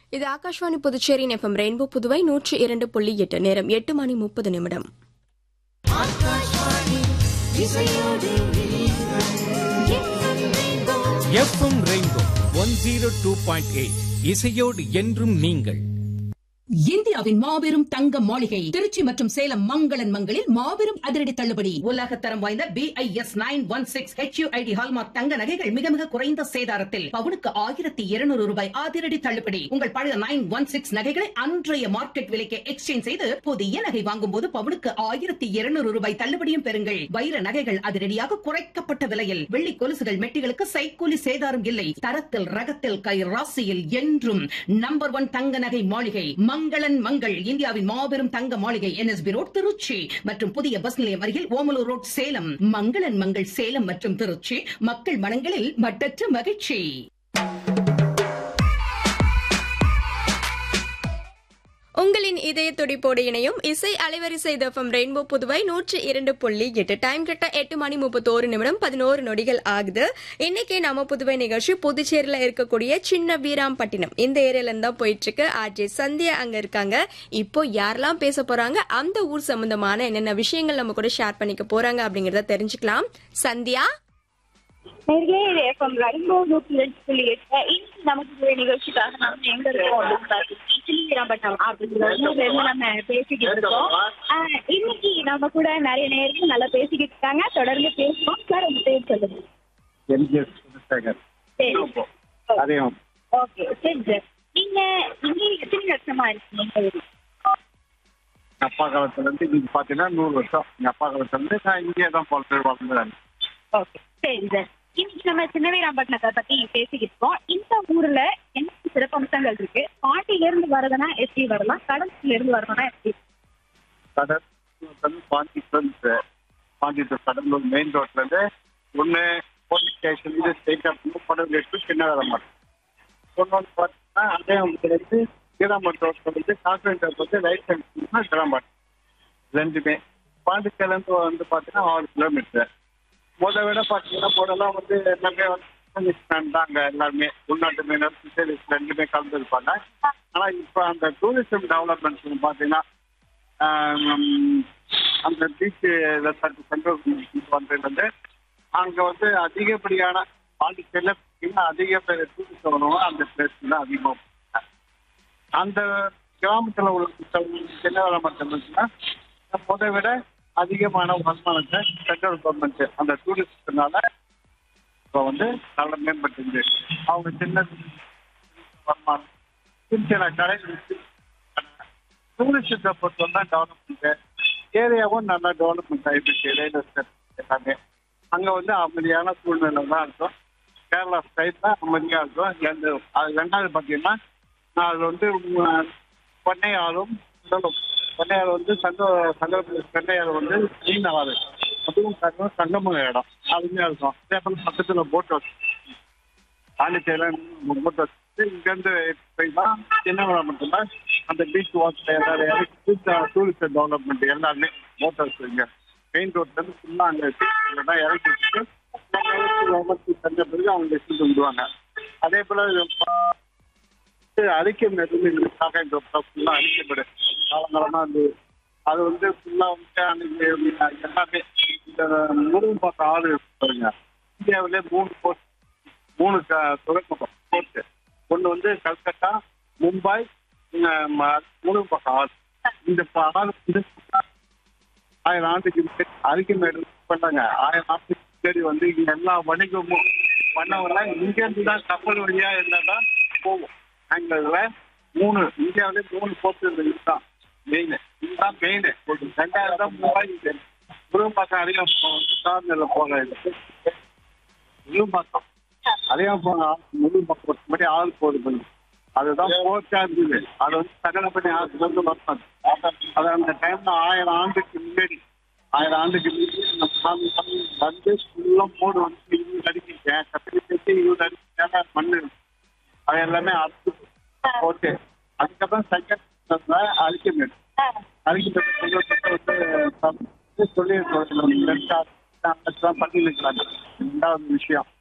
இது ஆகாஷ்வாணி புதுச்சேரியின் FM rainbow Puduvai நூற்றி இரண்டு புள்ளி எட்டு நேரம் எட்டு மணி முப்பது நிமிடம் FM rainbow one zero two point eight இசையோடு என்றும் நீங்கள் இந்தியாவின் மாபெரும் தங்க மாளிகை திருச்சி மற்றும் சேலம் மங்களன் மங்களில் மாபெரும் அதிரடி தள்ளுபடி உலக தரம் வாய்ந்த B I S nine one six HUID hallmark தங்க நகைகள் மிக மிக குறைந்த சேதாரத்தில் பவுனுக்கு ஆயிரத்தி இருநூறு ரூபாய் அதிரடி தள்ளுபடி உங்கள் பழைய நைன் ஒன் சிக்ஸ் நகைகளை அன்றைய மார்க்கெட் விலைக்கு எக்ஸ்சேஞ்ச் செய்து புதிய நகை வாங்கும் போது பவுனுக்கு ஆயிரத்தி இருநூறு ரூபாய் தள்ளுபடியும் பெறுங்கள் வைர நகைகள் அதிரடியாக குறைக்கப்பட்ட விலையில் வெள்ளி கொலுசுகள் மெட்டிகளுக்கு சைக்கூலி சேதாரம் இல்லை தரத்தில் ரகத்தில் கை ராசியில் என்றும் நம்பர் ஒன் தங்க நகை மாளிகை மங்களன் மங்கள் இந்தியாவின் மாபெரும் தங்க மாளிகை என்எஸ்பி ரோட் திருச்சி மற்றும் புதிய பஸ் நிலையம் அருகில் ஓமலூர் ரோட் சேலம் மங்களன் மங்கள் சேலம் மற்றும் திருச்சி மக்கள் மனங்களில் மட்டற்ற மகிழ்ச்சி உங்களின் இதய துடிப்போடு இணையும் இசை அலைவரிசை எஃப்எம் ரெயின்போ புதுவை நூற்றி இரண்டு புள்ளி எட்டு டைம் கிட்ட எட்டு மணி முப்பத்தோரு நிமிடம் பதினோரு நொடிகள் ஆகுது இன்னைக்கு நம்ம புதுவை நிகழ்ச்சி புதுச்சேரியில இருக்கக்கூடிய சின்ன வீராம்பட்டினம் இந்த ஏரியால இருந்து தான் போயிட்டு இருக்கு ஆர்ஜே சந்தியா அங்க இருக்காங்க இப்போ யாரெல்லாம் பேச போறாங்க அந்த ஊர் சம்பந்தமான என்னென்ன விஷயங்கள் நம்ம கூட ஷேர் பண்ணிக்க போறாங்க அப்படிங்கறத தெரிஞ்சுக்கலாம் சந்தியா நேர்களே இது எஃப்எம் ரெயின்போ நூற்றி ரெண்டு புள்ளி எட்டு இன்னைக்கு நமக்கு ஒரு நிகழ்ச்சிக்காக நம்ம எங்க இருக்கோம் அப்படின்னு பார்த்தீங்கன்னா சின்னிவீராம்பட்டம் அப்படிங்கிற ஊர்ல இருந்து நம்ம பேசிக்கிட்டு இருக்கோம் ஆஹ் இன்னைக்கு நம்ம கூட நிறைய நேரம் நல்லா பேசிக்கிட்டு இருக்காங்க தொடர்ந்து பேசுவோம் சார் உங்க பேர் சொல்லுங்க எம்ஜிஎஸ் சந்திரசேகர் சரி அதையும் ஓகே சரி சார் நீங்க இங்கே எத்தனை வருஷமா இருக்கீங்க எங்க அப்பா காலத்துல இருந்து இன்னைக்கு பாத்தீங்கன்னா நூறு வருஷம் எங்க அப்பா காலத்துல இருந்து நான் இங்கே தான் பிறந்து வளர்ந்தேன் ஓகே சரி சார் இன்னைக்கு நம்ம சின்னவீராம்பட்டினத்தை பத்தி பேசிக்கிட்டு இருக்கோம் இந்த ஊர்ல என்ன சிறப்பம்சங்கள் இருக்கு பாண்டியில இருந்து வரதுன்னா எப்படி வரலாம் கடல்ல இருந்து வரணும்னா எப்படி கடல் வந்து பாண்டிட்டு பாண்டிட்டு கடலூர் மெயின் ரோட்ல இருந்து ஒண்ணு போலீஸ் ஸ்டேஷன் இது ஸ்டேட் கடல் எடுத்து சின்ன வேலை மாட்டோம் ஒன்று வந்து பார்த்தீங்கன்னா அதே உங்களுக்கு வந்து கீராமட் ரோட்ல வந்து கான்வென்ட் வந்து ரைட் சைட் கிராமட் ரெண்டுமே பாண்டிச்சேரிலேருந்து வந்து பார்த்தீங்கன்னா ஆறு கிலோமீட்டர் முத விட பார்த்தீங்கன்னா முதல்லாம் வந்து எல்லாமே வந்து தாங்க எல்லாருமே உள்நாட்டு மீனர் ஃபிஷரிஸ் ரெண்டுமே கலந்துருப்பாங்க ஆனால் இப்போ அந்த டூரிசம் டெவலப்மெண்ட் பார்த்தீங்கன்னா ஆம், அந்த பீச் ரெசார்ட் சென்ட்ரல் வந்ததுலேருந்து அங்கே வந்து அதிகப்படியான பாண்டிச்சேரியில் பார்த்தீங்கன்னா அதிக பேர் டூரிஸ்ட் வருவாங்க அந்த பிளேஸ்ல அதிகமாக போவாங்க. அந்த கிராமத்தில் உள்ள சின்ன வேலை மட்டும் இருந்துச்சுன்னா முதை விட அதிகமான வருமானத்தை சென்ட்ரல் கவர்மெண்ட் அந்த டூரிஸ்ட்னால இப்போ வந்து நல்ல மேம்பட்டு அவங்க சின்ன வருமானம் சின்ன சின்ன கடைகள் டூரிஸ்ட்டை பொறுத்தவரை டெவலப்மெண்ட் ஏரியாவும் நல்லா டெவலப்மெண்ட் ஆகிட்டு ரியல் எஸ்டேட் எல்லாமே அங்கே வந்து அமைதியான சூழ்நிலை தான் இருக்கும் கேரளா ஸ்டைல் தான் அமைதியாக இருக்கும் இங்கேருந்து அது ரெண்டாவது பார்த்தீங்கன்னா அது வந்து உம், பண்ணையாரும் கடலும் பண்ணையார் வந்து சங்க சங்க பண்ணையார் வந்து மீன் ஆறு அதுவும் சங்கம் சங்கம இடம் அருமையாக இருக்கும் அதே போல் பக்கத்தில் போட் ஹவுஸ் பாண்டிச்சேரியில் போட் ஹவுஸ் இங்கேருந்து போய்னா சின்ன மட்டும்தான் அந்த பீச் வாட்ச் எல்லாரும் டூரிஸ்ட் டெவலப்மெண்ட் எல்லாருமே போட் ஹவுஸ் இங்கே மெயின் ரோட்லேருந்து ஃபுல்லாக அங்கே பீச்சில் தான் இறக்கி வச்சுட்டு தந்த பிறகு அவங்க எடுத்துட்டு வந்துடுவாங்க அதே போல் அறிக்கை மெதுக்காக இந்த ஃபுல்லாக அறிக்கைப்படு காலங்காலமாக வந்து அது வந்து ஃபுல்லாக வந்து அன்னைக்கு எல்லாமே இந்த முருகன் பார்க்க ஆள் இருக்கு பாருங்க இந்தியாவிலே மூணு போஸ்ட் மூணு க- துறைமுகம் போர்ட்டு ஒன்று வந்து கல்கத்தா மும்பை முருகன் பார்க்க ஆள் இந்த ப- ஆள் வந்து ஆயிரம் ஆண்டுக்கு முன்னாடி அறிக்கை மேடு பண்ணாங்க ஆயிரம் ஆண்டுக்கு முன்னாடி வந்து இங்க எல்லா வணிகமும் பண்ணவங்க இங்க இருந்து தான் கப்பல் வழியா இருந்தாதான் போகும் அங்க இதுல மூணு இந்தியாவிலே மூணு போர்ட் இதுதான் மெயின் இதுதான் மெயின் ரெண்டாயிரம் தான் மூவாயிரம் முருகம்பாக்கம் அதிகம் சார்நிலை போக முருகம்பாக்கம் அதிகம் போன முருகம்பாக்கம் முன்னாடி ஆள் போகுது பண்ணி அதுதான் போர்ட்டா இருந்தது அது வந்து சகலப்படி ஆற்றுல இருந்து வரணும் அது அந்த டைம்ல ஆயிரம் ஆண்டுக்கு முன்னாடி ஆயிரம் ஆண்டுக்கு முன்னாடி நம்ம சாமி சாமி வந்து ஃபுல்லா மூடு வந்து இவங்க அடிக்கிட்டேன் கத்திரி பேசி இவங்க அடிக்கிட்டாங்க மண்ணு அது எல்லாமே அறுத்து போட்டு அதுக்கப்புறம் செகண்ட் அரிக்கமேடு அரிக்கமேடு வந்து சொல்லி பண்ணி இருக்கிறாங்க ரெண்டாவது விஷயம்